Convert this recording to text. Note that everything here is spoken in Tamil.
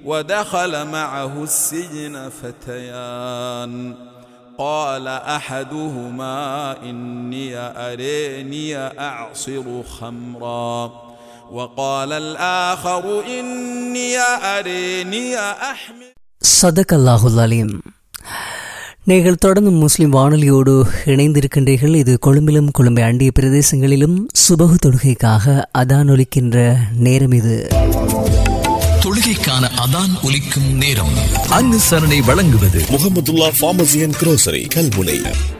ودخل معه السجن فتيان قال احدهما اني اريني اعصر خمرا وقال الاخر اني اريني احمل சதகல்லாஹுல் அலீம் நீங்கள் தொடர்ந்து முஸ்லிம் வானொலியோடு இணைந்திருக்கின்றீர்கள் இது கொழும்பிலும் கொழும்பை அண்டிய பிரதேசங்களிலும் சுபகு தொழுகைக்காக அதான் ஒலிக்கின்ற நேரம் இது தொழுகைக்கான அதான் ஒலிக்கும் நேரம் அனுசரணை வழங்குவது Mohamedulla pharmacy and grocery Kalmunai